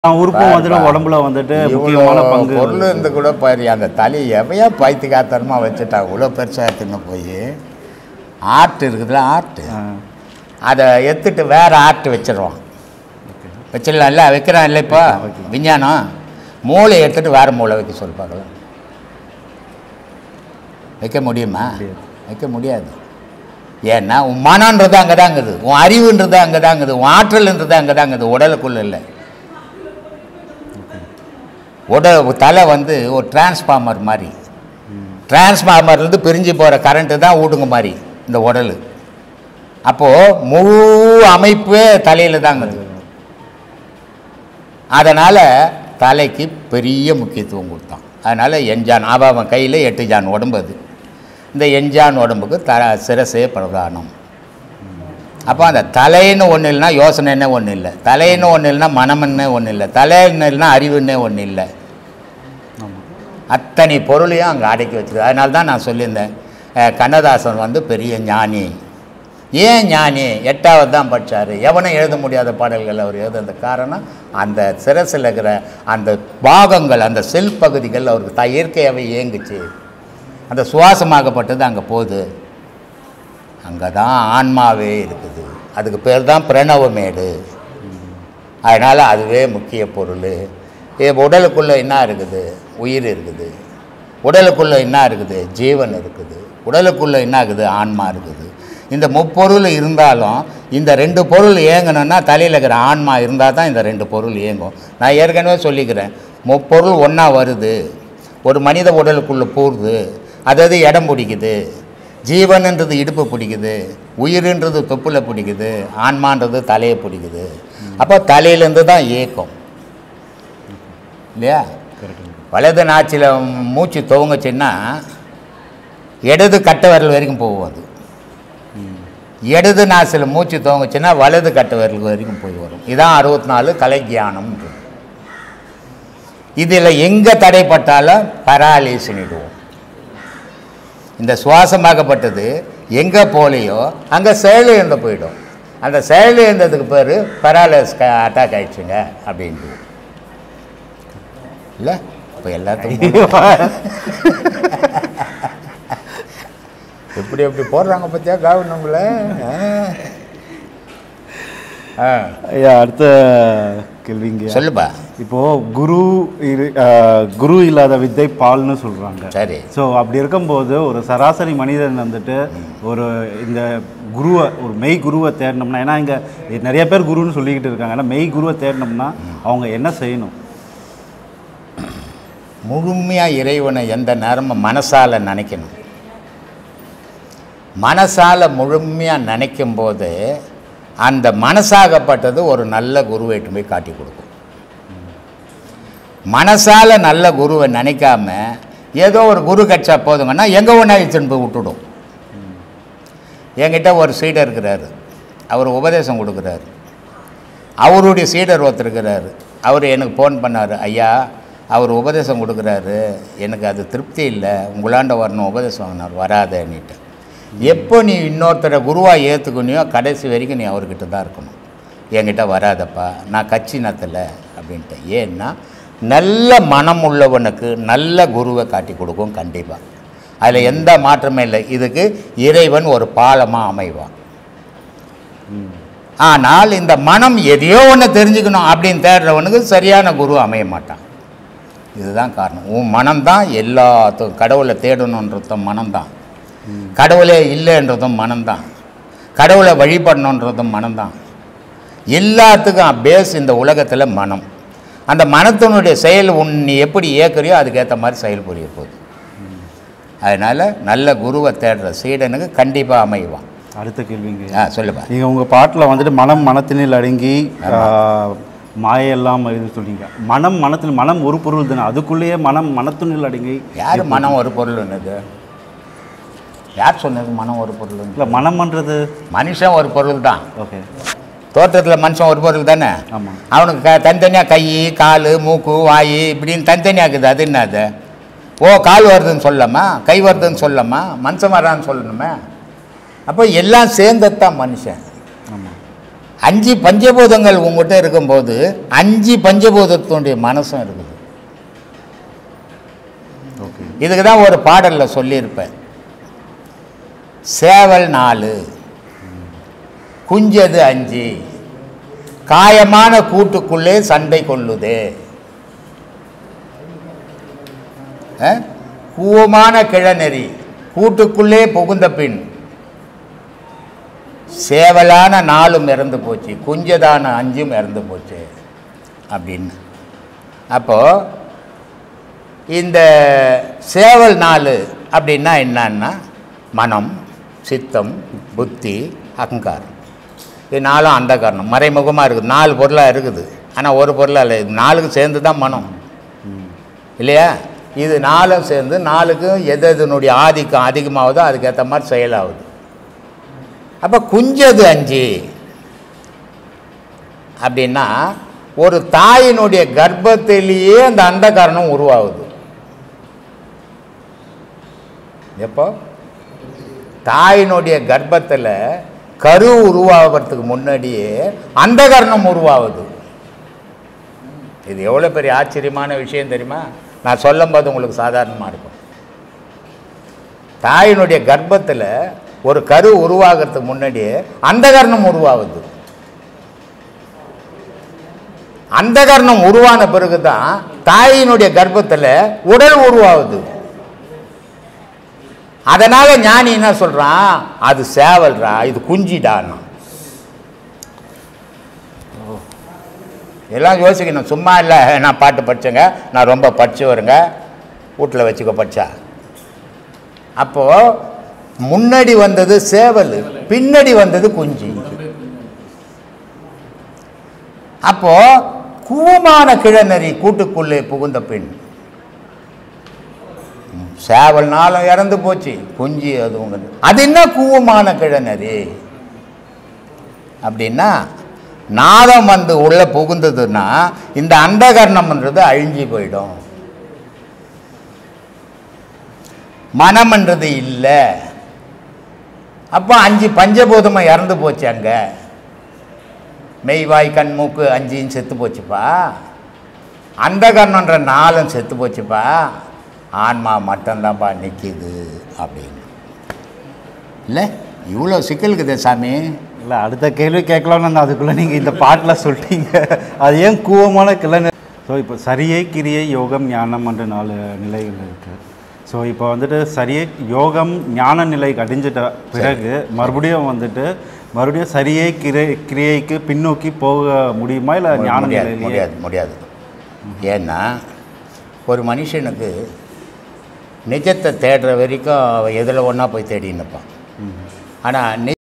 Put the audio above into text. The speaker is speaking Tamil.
உறுப்பும் வந்துட்டு உடம்புல வந்துட்டு முக்கியமான இவ்வளோ பங்கு பொருள் இருந்து கூட பாரு அந்த தலையை எவையா பாய்த்து காத்தரமா வச்சுட்டா இவ்வளோ பெருசாக எடுத்துன்னு போய் ஆர்ட் இருக்குதுல்ல ஆர்ட்டு ஆ, அதை எடுத்துட்டு வேற ஆர்ட் வச்சிடுவான் வச்சிடலாம்ல வைக்கிறான் இல்லை இப்போ வைக்கலாம். விஞ்ஞானம் மூளை எடுத்துட்டு வேற மூளை வைக்க சொல்லி பார்க்கலாம் வைக்க முடியுமா முடியாது. வைக்க முடியாது ஏன்னா உன் மனன்றது அங்கே தாங்குது உன் அறிவுன்றது அங்கே தாங்குது உன் ஆற்றல்ன்றது அங்கே தாங்குது உடலுக்குள்ள இல்லை உடல் தலை வந்து ஒரு டிரான்ஸ்ஃபார்மர் மாதிரி டிரான்ஸ்ஃபார்மர்லேருந்து பிரிஞ்சு போகிற கரண்ட்டு தான் ஊடுங்க மாதிரி இந்த உடல் அப்போது முழு அமைப்பே தலையில் தாங்குது அதனால் தலைக்கு பெரிய முக்கியத்துவம் கொடுத்தான் அதனால் எஞ்சான் அவன் அவன் கையில் எட்டு ஜான் உடம்பு அது இந்த எஞ்சான் உடம்புக்கு த சிரசே பிரதானம் அப்போ அந்த தலைன்னு ஒன்று இல்லைன்னா யோசனைன்னே ஒன்று இல்லை தலைன்னு ஒன்று இல்லைன்னா மனம்னே ஒன்று இல்லை தலைன்னு இல்லைன்னா அறிவுன்னே ஒன்று இல்லை ஆமா. அத்தனை பொருளையும் அங்கே அடக்கி வச்சிருக்கு அதனால தான் நான் சொல்லியிருந்தேன் அஹ், கண்ணதாசன் வந்து பெரிய ஞானி ஏன் ஞானி எட்டாவது தான் படித்தார் எவனும் எழுத முடியாத பாடல்கள் அவர் எழுதுறது காரணம் அந்த சிரசில் இருக்கிற அந்த பாகங்கள் அந்த செல் பகுதிகள் அவருக்கு த இயற்கையாகவே இயங்குச்சு அந்த சுவாசமாகப்பட்டது அங்கே போகுது அங்கே தான் ஆன்மாவே இருக்குது அதுக்கு பேர் தான் பிரணவமேடு அதனால் அதுவே முக்கிய பொருள் இது உடலுக்குள்ளே என்ன இருக்குது உயிர் இருக்குது உடலுக்குள்ளே என்ன இருக்குது ஜீவன் இருக்குது உடலுக்குள்ளே என்ன இருக்குது ஆன்மா இருக்குது இந்த முப்பொருள் இருந்தாலும் இந்த ரெண்டு பொருள் இயங்கணும்னா தலையில் இருக்கிற ஆன்மா இருந்தால் தான் இந்த ரெண்டு பொருள் இயங்கும் நான் ஏற்கனவே சொல்லிக்கிறேன் முப்பொருள் ஒன்றா வருது ஒரு மனித உடலுக்குள்ளே பூருது அதாவது இடம் பிடிக்குது ஜீவன்ன்றது இடுப்பு பிடிக்குது உயிருன்றது தொப்புல பிடிக்குது ஆன்மான்றது தலையை பிடிக்குது அப்போ தலையிலேருந்து தான் இயக்கம் இல்லையா correct. வலது நாச்சில் மூச்சு துவங்குச்சுன்னா இடது கட்டை விரல் வரைக்கும் போகும் அது ம். இடது நாசில் மூச்சு துவங்குச்சுன்னா வலது கட்டை விரல் வரைக்கும் போய் வரும் இதான் அறுபத்தி நாலு கலைஞானம் இதில் எங்கே தடைப்பட்டாலும் பராலிசினிடுவோம் இந்த சுவாசமாகப்பட்டது எங்கே போலையோ அங்கே செயலிழந்து போயிடும் அந்த செயலிழந்ததுக்கு பேர் பராலிஸ் அட்டாக் ஆயிடுச்சுங்க அப்படின்ட்டு இல்லை இப்போ எல்லாத்துக்கும் எப்படி எப்படி போடுறாங்க பற்றியா கவர்னங்களை ஆ ஐயா அடுத்த கேள்விங்க சொல்லுப்பா இப்போ குரு இரு- ஆ, குரு இல்லாத வித்தை பால்னு சொல்றாங்க சரி ஸோ அப்படி இருக்கும்போது ஒரு சராசரி மனிதன் வந்துட்டு ஒரு இந்த குருவை ஒரு மெய் குருவை தேடினோம்னா ஏன்னா இங்கே நிறைய பேர் குருன்னு சொல்லிக்கிட்டு இருக்காங்க ஏன்னா மெய் குருவை தேடினோம்னா அவங்க என்ன செய்யணும் முழுமையாக இறைவனை எந்த நேரமும் மனசால நினைக்கணும் மனசால முழுமையாக நினைக்கும் போது அந்த மனசாகப்பட்டது ஒரு நல்ல குருவைட்டு போய் காட்டி கொடுக்கும் மனசால நல்ல குருவை நினைக்காம ஏதோ ஒரு குரு கட்சா போதுங்கன்னா எங்கே ஒன்றா இழுத்துன்னு போய் விட்டுடும் என்கிட்ட ஒரு சீடர் இருக்கிறாரு அவர் உபதேசம் கொடுக்குறாரு அவருடைய சீடர் ஒருத்தர் இருக்கிறாரு அவர் எனக்கு ஃபோன் பண்ணார் ஐயா அவர் உபதேசம் கொடுக்குறாரு எனக்கு அது திருப்தி இல்லை உங்களாண்ட வரணும் உபதேசம் வாங்கினார் வராதேன்னுட்டு எப்போ நீ இன்னொருத்தரை குருவாக ஏற்றுக்கணியோ கடைசி வரைக்கும் நீ அவர்கிட்ட தான் இருக்கணும் என்கிட்ட வராதப்பா நான் கட்சி நத்தலை அப்படின்ட்டு ஏன்னா நல்ல மனம் உள்ளவனுக்கு நல்ல குருவை காட்டி கொடுக்கும் கண்டிப்பாக அதில் எந்த மாற்றமே இல்லை இதுக்கு இறைவன் ஒரு பாலமாக அமைவான் ஆனால் இந்த மனம் எதையோ ஒன்று தெரிஞ்சுக்கணும் அப்படின்னு தேடுறவனுக்கு சரியான குரு அமைய மாட்டான் இதுதான் காரணம் உன் மனம்தான் எல்லாத்துக்கும் கடவுளை தேடணுன்றதும் மனம்தான் கடவுளே இல்லைன்றதும் மனம்தான் கடவுளை வழிபடணுன்றதும் மனம்தான் எல்லாத்துக்கும் பேஸ் இந்த உலகத்தில் மனம் அந்த மனத்தினுடைய செயல் உன் நீ எப்படி இயக்குறியோ அதுக்கேற்ற மாதிரி செயல் புரிய போகுது அதனால் நல்ல குருவை தேடுற சீடனுக்கு கண்டிப்பாக அமைவான் அடுத்த கேள்விங்க ஆ சொல்லுப்பா நீங்கள் உங்கள் பாட்டில் வந்துட்டு மனம் மனத்தினில் அடங்கி ஆ, மாயெல்லாம் இது சொல்றீங்க மனம் மனத்தில் மனம் ஒரு பொருள் தானே அதுக்குள்ளேயே மனம் மனத்தினில் அடங்கி யார் மனம் ஒரு பொருள்னது யார் சொன்னது மனம் ஒரு பொருள் இல்லை மனம்ன்றது மனுஷன் ஒரு பொருள் தான் ஓகே தோற்றத்தில் மனுஷன் ஒரு பொருள் தானே ஆமாம் அவனுக்கு க தனித்தனியாக கை கால் மூக்கு வாய் இப்படின்னு தனித்தனியாக இருக்குது அது என்ன அது ஓ கால் வருதுன்னு சொல்லலாமா கை வருதுன்னு சொல்லலாமா மனுஷன் வரான்னு சொல்லணுமே அப்போ எல்லாம் சேர்ந்தது தான் மனுஷன் ஆமாம் அஞ்சு பஞ்சபூதங்கள் உங்ககிட்ட இருக்கும்போது அஞ்சு பஞ்சபூதத்தினுடைய மனசும் இருக்குது ஓகே இதுக்கு தான் ஒரு பாடலில் சொல்லியிருப்பேன் சேவல் நாலு குஞ்சது அஞ்சு காயமான கூட்டுக்குள்ளே சண்டை கொள்ளுதே அஹ்? கூவமான கிழநெறி கூட்டுக்குள்ளே புகுந்த பின் சேவலான நாலும் இறந்து போச்சு குஞ்சதான அஞ்சும் இறந்து போச்சு அப்படின்னு அப்போது இந்த சேவல் நாலு அப்படின்னா என்னன்னா மனம் சித்தம் புத்தி அகங்காரம் இது நாலும் அந்த காரணம் மறைமுகமாக இருக்குது நாலு பொருளாக இருக்குது ஆனால் ஒரு பொருளாக இல்லை இது நாலுக்கு சேர்ந்து தான் மனம் இல்லையா இது நாலும் சேர்ந்து நாலுக்கும் எது எதனுடைய ஆதிக்கம் அதிகமாகுதோ அதுக்கேற்ற மாதிரி செயலாகுது அப்போ குஞ்சது அஞ்சு அப்படின்னா ஒரு தாயினுடைய கர்ப்பத்திலேயே அந்த அண்டகாரணம் உருவாகுது எப்போ தாயினுடைய கர்ப்பத்தில் கரு உருவாகிறதுக்கு முன்னாடியே அண்டகரணம் உருவாகுது இது எவ்வளோ பெரிய ஆச்சரியமான விஷயம் தெரியுமா நான் சொல்லும்போது உங்களுக்கு சாதாரணமாக இருக்கும் தாயினுடைய கர்ப்பத்தில் ஒரு கரு உருவாகிறதுக்கு முன்னாடியே அண்டகரணம் உருவாகுது அண்டகரணம் உருவான பிறகு தான் தாயினுடைய கர்ப்பத்தில் உடல் உருவாகுது அதனால ஞானி என்ன சொல்றான் அது சேவல்ரா இது குஞ்சிடான்னா எல்லாம் யோசிக்கணும் சும்மா இல்லை நான் பாட்டு படித்தேங்க நான் ரொம்ப படிச்சு வருங்க வீட்டில் வச்சுக்க படிச்சா அப்போது முன்னாடி வந்தது சேவல் பின்னாடி வந்தது குஞ்சு அப்போ கூவமான கிழநரி கூட்டுக்குள்ளே புகுந்த பின் சேவல் நாளும் இறந்து போச்சு குஞ்சு அது உங்க அது என்ன கூவமான கிழநரி அப்படின்னா நாதம் வந்து உள்ள புகுந்ததுன்னா இந்த அண்டகர்ணம்ன்றது அழிஞ்சு போயிடும் மனம்ன்றது இல்லை அப்போ அஞ்சு பஞ்சபூதமாக இறந்து போச்சு அங்கே மெய்வாய் கண் மூக்கு அஞ்சும் செத்து போச்சுப்பா அண்டகர்ணன்ற நாலும் செத்து போச்சுப்பா ஆன்மா மட்டும்தான்ப்பா நிற்கிது அப்படின்னு இல்லை இவ்வளோ சிக்கல் இருக்குதே சாமி இல்லை அடுத்த கேள்வி கேட்கலாம்னு நான் அதுக்குள்ளே நீங்கள் இந்த பாட்டில் சொல்லிட்டீங்க அது ஏன் கூவமான கிளை ஸோ இப்போ சரியை கிரியை யோகம் ஞானம் என்ற நாலு நிலைகள் இருக்குது ஸோ இப்போ வந்துட்டு சரியை யோகம் ஞான நிலைக்கு அடைஞ்சிட்ட பிறகு மறுபடியும் வந்துட்டு மறுபடியும் சரியை கிரை கிரியைக்கு பின்னோக்கி போக முடியுமா இல்லை ஞான முடியாது நிலையிலேயே முடியாது முடியாது ஏன்னா ஒரு மனுஷனுக்கு நிஜத்தை தேடுற வரைக்கும் அவன் எதில் ஒன்றா போய் தேடின்னு இருப்பான் ஆனால்